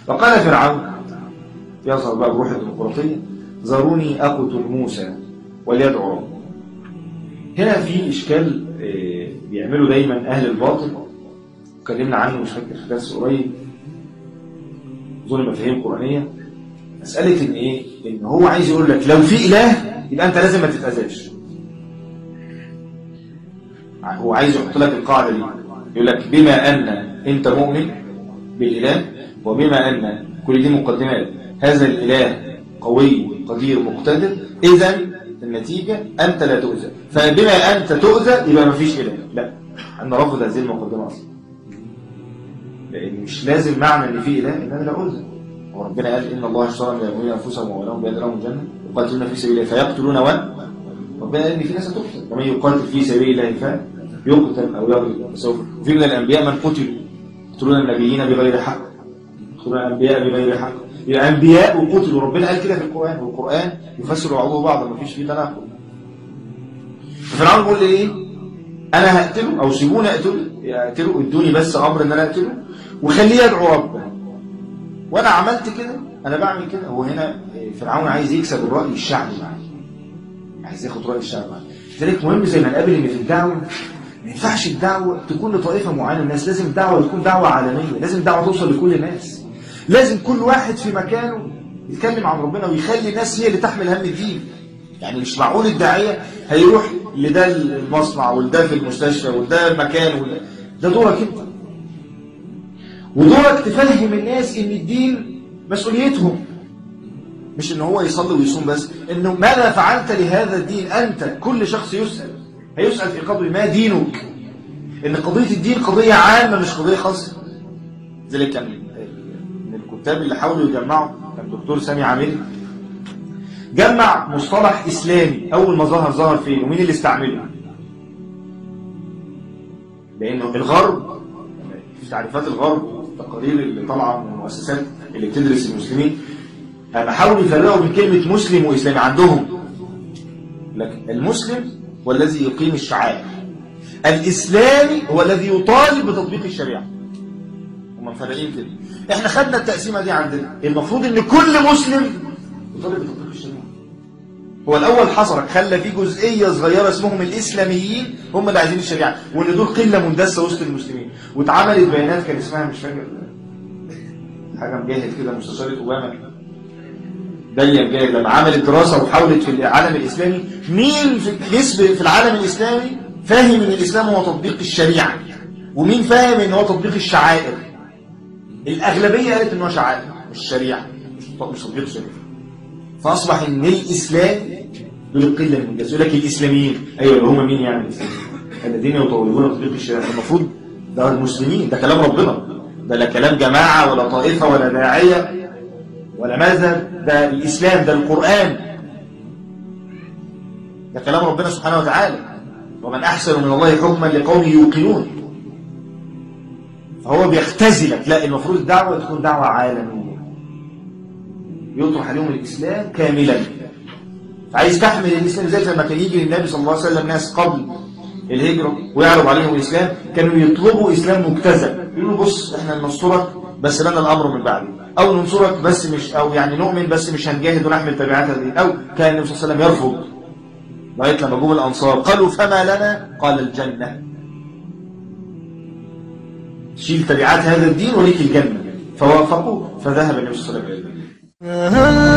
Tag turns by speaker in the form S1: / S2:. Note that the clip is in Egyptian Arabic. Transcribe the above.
S1: فقال فرعون يظهر بقى بروح الديمقراطية ذروني أقتل موسى وليدعو ربه هنا في إشكال آه، بيعمله دايما أهل الباطل اتكلمنا عنه مش فاكر في درس قريب ظلم مفاهيم قرآنية مسألة إن إيه؟ إن هو عايز يقول لك لو في إله يبقى أنت لازم ما تتأذاش هو عايز يحط لك القاعدة دي يقول لك بما أن أنت مؤمن بالإله وبما أن كل دي مقدمات هذا الإله قوي قدير مقتدر إذا النتيجة أنت لا تؤذى فبما أنت تؤذى يبقى ما فيش إله لا أنا رفض هذه المقدمة أصلا لأن مش لازم معنى أن في إله إن أنا لا أؤذى وربنا قال إن الله اشترى من المؤمنين أنفسهم وأولهم بأن لهم الجنة يقاتلون في سبيل الله فيقتلون و ربنا قال إن في ناس هتقتل ومن يقاتل في سبيل الله فيقتل أو يغلب سوف في من الأنبياء من قتلوا يقتلون النبيين بغير حق يقتلون الأنبياء بغير حق الأنبياء وقتلوا ربنا قال كده في القرآن والقرآن يفسر بعضه بعضا ما فيش فيه تناقض فرعون بيقول لي ايه انا هقتله او سيبوني اقتله اقتله ادوني بس امر ان انا اقتله وخليه يدعو ربه وانا عملت كده انا بعمل كده هو هنا فرعون عايز يكسب الراي الشعبي معاه عايز ياخد راي الشعب معاه لذلك مهم زي ما نقابل ان في الدعوه ما ينفعش الدعوه تكون لطائفه معينه من الناس لازم الدعوه تكون دعوه عالميه لازم الدعوه توصل لكل الناس لازم كل واحد في مكانه يتكلم عن ربنا ويخلي الناس هي اللي تحمل هم الدين يعني مش معقول الداعيه هيروح لده المصنع ولده في المستشفى ولده المكان وده ده دورك انت ودورك تفهم الناس ان الدين مسؤوليتهم مش ان هو يصلي ويصوم بس انه ماذا فعلت لهذا الدين انت كل شخص يسأل هيسأل في قبر ما دينك ان قضية الدين قضية عامة مش قضية خاصة ذلك كان من الكتاب اللي حاولوا يجمعوا كان دكتور سامي عامري جمع مصطلح إسلامي أول ما ظهر ظهر فين ومين اللي استعمله لأنه الغرب في تعريفات الغرب التقارير اللي طالعة من المؤسسات اللي بتدرس المسلمين حاولوا يفرقوا بين كلمة مسلم وإسلامي عندهم لكن المسلم هو الذي يقيم الشعائر الإسلامي هو الذي يطالب بتطبيق الشريعة هم مفرقين كده احنا خدنا التقسيمة دي عندنا المفروض ان كل مسلم يطالب بتطبيق الشريعة هو الأول حصرك خلى في جزئية صغيرة اسمهم الإسلاميين هم اللي عايزين الشريعة وإن دول قلة مندسة وسط المسلمين واتعملت بيانات كان اسمها مش فاكر حاجة مجاهد كده مستشارة أوباما داليا مجاهد لما عملت دراسة وحاولت في العالم الإسلامي مين في نسبة في العالم الإسلامي فاهم إن الإسلام هو تطبيق الشريعة ومين فاهم إن هو تطبيق الشعائر الأغلبية قالت إن هو شعائر مش شريعة مش تطبيق شريعة فأصبح إن الإسلام دول القلة من الناس يقول لك الإسلاميين أيوة هم مين يعني الإسلاميين الذين يطالبون تطبيق الشريعة المفروض ده المسلمين ده كلام ربنا ده لا كلام جماعة ولا طائفة ولا داعية ولا مذهب ده الإسلام ده القرآن ده كلام ربنا سبحانه وتعالى ومن أحسن من الله حكما لقوم يوقنون فهو بيختزلك لا المفروض الدعوة تكون دعوة عالمية يطرح عليهم الإسلام كاملا فعايز تحمل الإسلام زي لما كان يجي للنبي صلى الله عليه وسلم ناس قبل الهجرة ويعرض عليهم الإسلام كانوا يطلبوا إسلام مجتزأ يقولوا بص احنا ننصرك بس لنا الأمر من بعده أو ننصرك بس مش أو يعني نؤمن بس مش هنجاهد ونحمل تبعات هذه أو كان النبي صلى الله عليه وسلم يرفض لغاية لما جم الأنصار قالوا فما لنا قال الجنة شيل تبعات هذا الدين وليك الجنة فوافقوا فذهب النبي صلى الله عليه وسلم